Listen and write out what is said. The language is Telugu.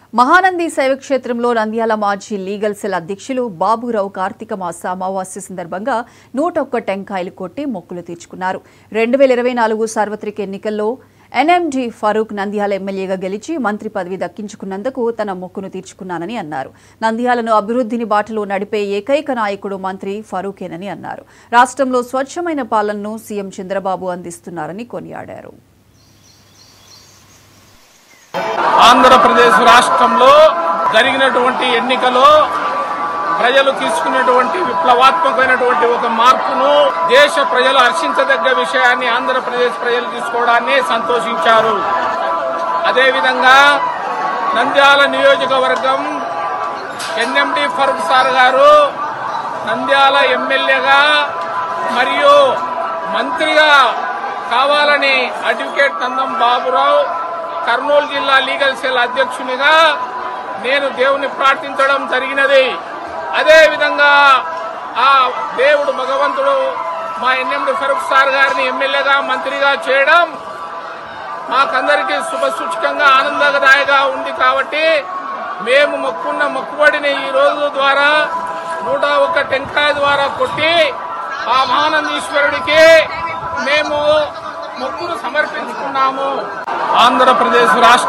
మహానంది శైవక్షేత్రంలో నంద్యాల మాజీ లీగల్ సెల్ అధ్యక్షులు బాబురావు కార్తీక మాస అమావాస్య సందర్భంగా నూట ఒక్క టెంకాయలు కొట్టి మొక్కులు తీర్చుకున్నారు రెండు వేల ఇరవై నాలుగు సార్వత్రిక ఎన్నికల్లో ఎన్ఎండి ఫరూక్ నంద్యాల ఎమ్మెల్యేగా గెలిచి మంత్రి పదవి దక్కించుకున్నందుకు తన మొక్కును తీర్చుకున్నానని అన్నారు నంద్యాలను అభివృద్ధిని బాటలో నడిపే ఏకైక నాయకుడు మంత్రి ఫరూకేనని అన్నారు రాష్ట్రంలో స్వచ్ఛమైన పాలనను సీఎం చంద్రబాబు అందిస్తున్నారని కొనియాడారు ఆంధ్రప్రదేశ్ రాష్ట్రంలో జరిగినటువంటి ఎన్నికలో ప్రజలు తీసుకున్నటువంటి విప్లవాత్మకమైనటువంటి ఒక మార్పును దేశ ప్రజలు హర్షించదగ్గ విషయాన్ని ఆంధ్రప్రదేశ్ ప్రజలు తీసుకోవడాన్ని సంతోషించారు అదేవిధంగా నంద్యాల నియోజకవర్గం ఎన్ఎండి ఫరూక్ సార్ గారు నంద్యాల ఎమ్మెల్యేగా మరియు మంత్రిగా కావాలని అడ్వకేట్ నందం బాబురావు కర్నూలు జిల్లా లీగల్ సెల్ అధ్యక్షునిగా నేను దేవుని ప్రార్థించడం జరిగినది అదే విధంగా ఆ దేవుడు భగవంతుడు మా ఎన్ఎండి ఫరూక్ సార్ గారిని ఎమ్మెల్యేగా మంత్రిగా చేయడం మాకందరికీ శుభసూచకంగా ఆనందదాయగా ఉంది కాబట్టి మేము మొక్కున్న మొక్కుబడిని ఈ రోజు ద్వారా నూట ఒక్క టెంకాయ ద్వారా కొట్టి ఆ మహానందీశ్వరుడికి మేము మొక్కును సమర్పించుకున్నాము ఆంధ్రప్రదేశ్ రాష్ట్ర